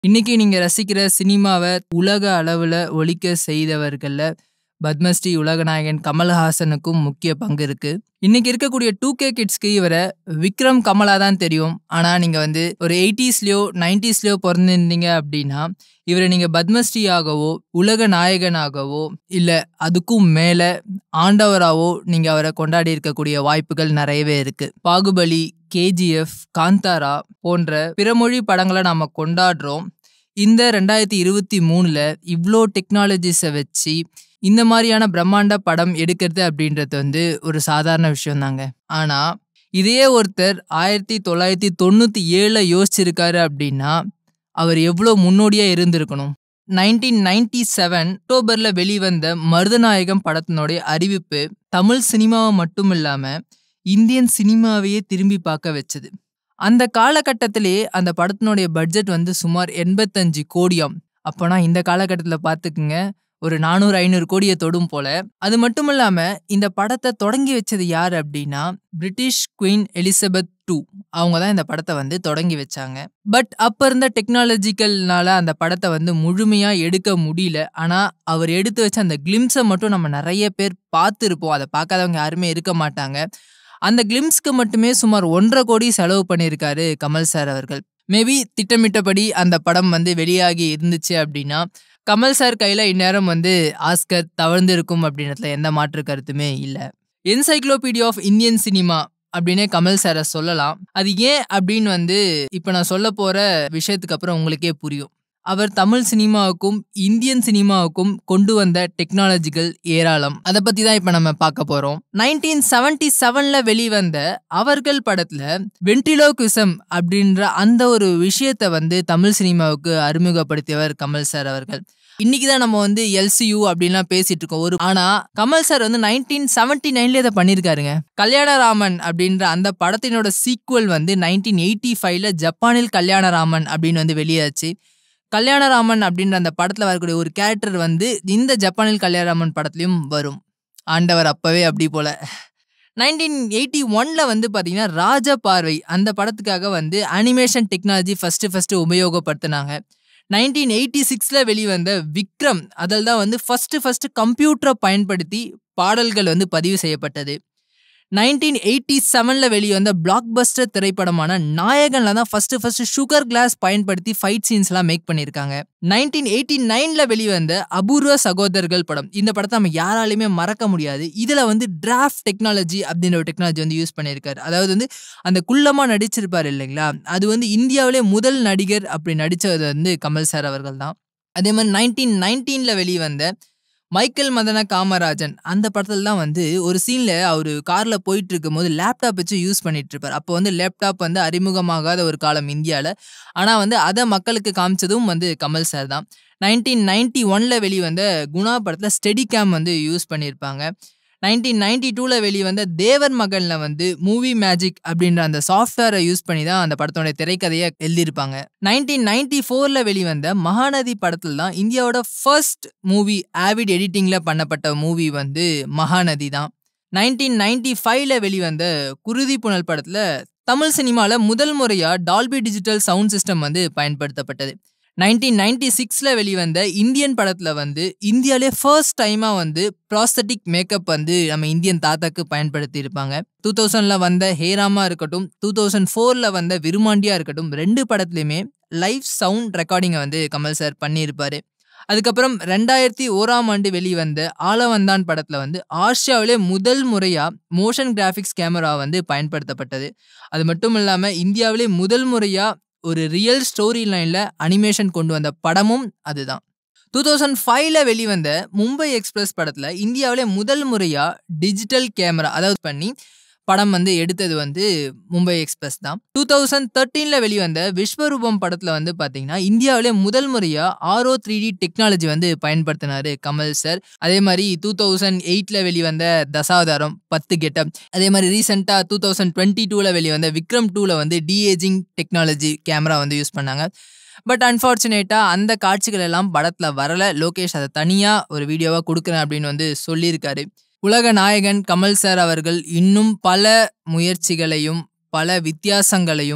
இன்னைக்கு நீங்க ரசிக்கிற சினிமாவை உலக அளவுல ஒலிக்க செய்தவர்கள்ல பத்மஸ்ரீ உலகநாயகன் கமல்ஹாசனுக்கும் முக்கிய பங்கு இருக்கு இன்னைக்கு இருக்கக்கூடிய டூ கே கிட்ஸ்க்கு இவரை விக்ரம் கமலா தான் தெரியும் ஆனா நீங்க வந்து ஒரு எயிட்டிஸ்லயோ நைன்டிஸ்லயோ பிறந்திருந்தீங்க அப்படின்னா இவரை நீங்க பத்மஸ்ரீயாகவோ உலக நாயகனாகவோ இல்ல அதுக்கும் மேல ஆண்டவராவோ நீங்க அவரை கொண்டாடி இருக்கக்கூடிய வாய்ப்புகள் நிறையவே இருக்கு பாகுபலி கேஜிஎஃப் காந்தாரா போன்ற பிறமொழி படங்களை நாம கொண்டாடுறோம் இந்த ரெண்டாயிரத்தி இருபத்தி மூணுல இவ்வளோ டெக்னாலஜிஸை வச்சு இந்த மாதிரியான பிரம்மாண்ட படம் எடுக்கிறது அப்படின்றது வந்து ஒரு சாதாரண விஷயம் தாங்க ஆனா இதையே ஒருத்தர் ஆயிரத்தி தொள்ளாயிரத்தி தொண்ணூத்தி ஏழுல யோசிச்சிருக்காரு அப்படின்னா அவர் எவ்வளோ முன்னோடியா இருந்திருக்கணும் நைன்டீன் நைன்டி செவன் அக்டோபர்ல வெளிவந்த மருதநாயகம் படத்தினுடைய அறிவிப்பு தமிழ் சினிமாவை மட்டும் இல்லாம இந்தியன் சினிமாவையே திரும்பி பார்க்க வச்சது அந்த காலகட்டத்திலே அந்த படத்தினுடைய பட்ஜெட் வந்து சுமார் எண்பத்தஞ்சு கோடியாம் அப்போனா இந்த காலகட்டத்தில் பார்த்துக்குங்க ஒரு நானூறு ஐநூறு கோடியை தொடும் போல அது மட்டும் இல்லாம இந்த படத்தை தொடங்கி வச்சது யார் அப்படின்னா பிரிட்டிஷ் குயின் எலிசபெத் டூ அவங்க தான் இந்த படத்தை வந்து தொடங்கி வச்சாங்க பட் அப்ப இருந்த டெக்னாலஜிக்கல்னால அந்த படத்தை வந்து முழுமையா எடுக்க முடியல ஆனா அவர் எடுத்து வச்ச அந்த கிளிம்ஸை மட்டும் நம்ம நிறைய பேர் பார்த்துருப்போம் அதை பார்க்காதவங்க யாருமே இருக்க மாட்டாங்க அந்த கிளிம்ஸ்க்கு மட்டுமே சுமார் ஒன்றரை கோடி செலவு பண்ணியிருக்காரு கமல் சார் அவர்கள் மேபி திட்டமிட்டபடி அந்த படம் வந்து வெளியாகி இருந்துச்சு அப்படின்னா கமல் சார் கையில இந்நேரம் வந்து ஆஸ்கர் தவழ்ந்திருக்கும் அப்படின்றதுல எந்த மாற்று கருத்துமே இல்லை என்சைக்ளோபீடியா ஆஃப் இந்தியன் சினிமா அப்படின்னே கமல் சாரை சொல்லலாம் அது ஏன் அப்படின்னு வந்து இப்போ நான் சொல்ல போற விஷயத்துக்கு அப்புறம் உங்களுக்கே புரியும் அவர் தமிழ் சினிமாவுக்கும் இந்தியன் சினிமாவுக்கும் கொண்டு வந்த டெக்னாலஜிகள் ஏராளம் அதை பத்தி தான் இப்ப நம்ம பார்க்க போறோம் நைன்டீன் செவன்டி செவன்ல வெளிவந்த அவர்கள் படத்துல வென்டிலோகுசம் அப்படின்ற அந்த ஒரு விஷயத்த வந்து தமிழ் சினிமாவுக்கு அறிமுகப்படுத்தியவர் கமல் சார் அவர்கள் இன்னைக்கு தான் நம்ம வந்து எல்சியூ அப்படின்லாம் பேசிட்டு இருக்கோம் ஒரு ஆனா கமல் சார் வந்து நைன்டீன் செவன்டி நைன்ல இதை பண்ணியிருக்காருங்க கல்யாணராமன் அப்படின்ற அந்த படத்தினோட சீக்குவல் வந்து நைன்டீன் எயிட்டி ஃபைவ்ல ஜப்பானில் கல்யாணராமன் அப்படின்னு வந்து வெளியாச்சு கல்யாணராமன் அப்படின்ற அந்த படத்தில் வரக்கூடிய ஒரு கேரக்டர் வந்து இந்த ஜப்பானில் கல்யாணராமன் படத்துலையும் வரும் ஆண்டவர் அப்பவே அப்படி போல நைன்டீன் எயிட்டி ஒன்ல வந்து பார்த்தீங்கன்னா ராஜ பார்வை அந்த படத்துக்காக வந்து அனிமேஷன் டெக்னாலஜி ஃபர்ஸ்ட் ஃபர்ஸ்ட் உபயோகப்படுத்தினாங்க நைன்டீன் எயிட்டி சிக்ஸில் வெளிவந்த விக்ரம் அதில் தான் வந்து ஃபர்ஸ்ட் ஃபர்ஸ்ட் கம்ப்யூட்டரை பயன்படுத்தி பாடல்கள் வந்து பதிவு செய்யப்பட்டது நைன்டீன் எயிட்டி செவனில் வெளிவந்த பிளாக் பஸ்டர் திரைப்படமான நாயகனில் தான் ஃபர்ஸ்ட் ஃபர்ஸ்ட் சுகர் கிளாஸ் பயன்படுத்தி ஃபைட் சீன்ஸ்லாம் மேக் பண்ணியிருக்காங்க நைன்டீன் எயிட்டி நைனில் வெளிவந்த அபூர்வ சகோதரர்கள் படம் இந்த படத்தை நம்ம யாராலையுமே மறக்க முடியாது இதில் வந்து டிராஃப்ட் டெக்னாலஜி அப்படின்ற ஒரு டெக்னாலஜி வந்து யூஸ் பண்ணியிருக்காரு அதாவது வந்து அந்த குள்ளமாக நடிச்சிருப்பார் இல்லைங்களா அது வந்து இந்தியாவிலே முதல் நடிகர் அப்படி நடித்தது வந்து கமல் சார் அவர்கள் தான் அதே மாதிரி நைன்டீன் நைன்டீனில் வெளிவந்த மைக்கேல் மதன காமராஜன் அந்த படத்துல தான் வந்து ஒரு சீன்ல அவர் கார்ல போயிட்டு இருக்கும் போது லேப்டாப் வச்சு யூஸ் பண்ணிட்டு இருப்பார் அப்போ வந்து லேப்டாப் வந்து அறிமுகமாகாத ஒரு காலம் இந்தியாவில் ஆனால் வந்து அதை மக்களுக்கு காமிச்சதும் வந்து கமல் சார் தான் நைன்டீன் நைன்டி ஒன்ல வெளிவந்த குணா படத்தில் ஸ்டெடி கேம் வந்து யூஸ் பண்ணியிருப்பாங்க நைன்டீன் நைன்டி டூவில் வெளிவந்த தேவர் மகனில் வந்து மூவி மேஜிக் அப்படின்ற அந்த சாஃப்ட்வேரை யூஸ் பண்ணி தான் அந்த படத்தோட திரைக்கதையை எழுதியிருப்பாங்க நைன்டீன் நைன்டி ஃபோரில் வெளிவந்த மகாநதி படத்தில் தான் இந்தியாவோட ஃபர்ஸ்ட் மூவி ஆவிட் எடிட்டிங்கில் பண்ணப்பட்ட மூவி வந்து மகாநதி தான் நைன்டீன் நைன்டி ஃபைவ்ல வெளிவந்த குருதி புனல் படத்தில் தமிழ் சினிமாவில் முதல் முறையாக டால்பி டிஜிட்டல் சவுண்ட் சிஸ்டம் வந்து பயன்படுத்தப்பட்டது நைன்டீன் நைன்டி சிக்ஸில் வெளிவந்த இந்தியன் படத்தில் வந்து இந்தியாவிலே ஃபர்ஸ்ட் டைமாக வந்து ப்ராஸ்தட்டிக் மேக்கப் வந்து நம்ம இந்தியன் தாத்தாக்கு பயன்படுத்தி இருப்பாங்க டூ தௌசண்டில் வந்த ஹேராமா இருக்கட்டும் டூ தௌசண்ட் ஃபோரில் வந்த விருமாண்டியா இருக்கட்டும் ரெண்டு படத்துலையுமே லைவ் சவுண்ட் ரெக்கார்டிங்கை வந்து கமல் சார் பண்ணியிருப்பாரு அதுக்கப்புறம் ரெண்டாயிரத்தி ஓராம் ஆண்டு வெளிவந்த ஆலவந்தான் படத்தில் வந்து ஆசியாவிலே முதல் முறையாக மோஷன் கிராஃபிக்ஸ் கேமரா வந்து பயன்படுத்தப்பட்டது அது மட்டும் இல்லாமல் இந்தியாவிலே முதல் முறையாக ஒரு ரியல் ஸ்டோரி லைனில் அனிமேஷன் கொண்டு வந்த படமும் அதுதான் டூ தௌசண்ட் ஃபைவ்ல வெளிவந்த மும்பை எக்ஸ்பிரஸ் படத்தில் இந்தியாவிலே முதல் முறையாக டிஜிட்டல் கேமரா அதாவது பண்ணி படம் வந்து எடுத்தது வந்து மும்பை எக்ஸ்பிரஸ் தான் டூ தௌசண்ட் தேர்ட்டீனில் வெளிவந்த விஸ்வரூபம் படத்தில் வந்து பார்த்தீங்கன்னா இந்தியாவிலே முதல் முறையாக ஆரோ த்ரீ டி டெக்னாலஜி வந்து பயன்படுத்தினார் கமல் சார் அதே மாதிரி டூ தௌசண்ட் எயிட்டில் வெளிவந்த தசாவதாரம் பத்து கெட்டப் அதே மாதிரி ரீசெண்டாக டூ தௌசண்ட் டுவெண்ட்டி டூவில் வெளிவந்த விக்ரம் டூவில் வந்து டிஏஜிங் டெக்னாலஜி கேமரா வந்து யூஸ் பண்ணாங்க பட் அன்ஃபார்ச்சுனேட்டாக அந்த காட்சிகள் எல்லாம் படத்தில் வரல லோகேஷ் அதை தனியாக ஒரு வீடியோவாக கொடுக்குறேன் அப்படின்னு வந்து சொல்லியிருக்காரு உலக நாயகன் கமல் சார் அவர்கள் இன்னும் பல முயற்சிகளையும் பல வித்தியாசங்களையும்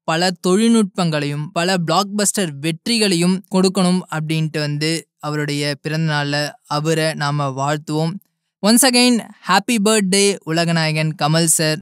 பல தொழில்நுட்பங்களையும் பல பிளாக் பஸ்டர் வெற்றிகளையும் கொடுக்கணும் அப்படின்ட்டு வந்து அவருடைய பிறந்த நாளில் அவரை நாம் வாழ்த்துவோம் ஒன்ஸ் அகைன் ஹாப்பி பர்த்டே உலகநாயகன் கமல் சார்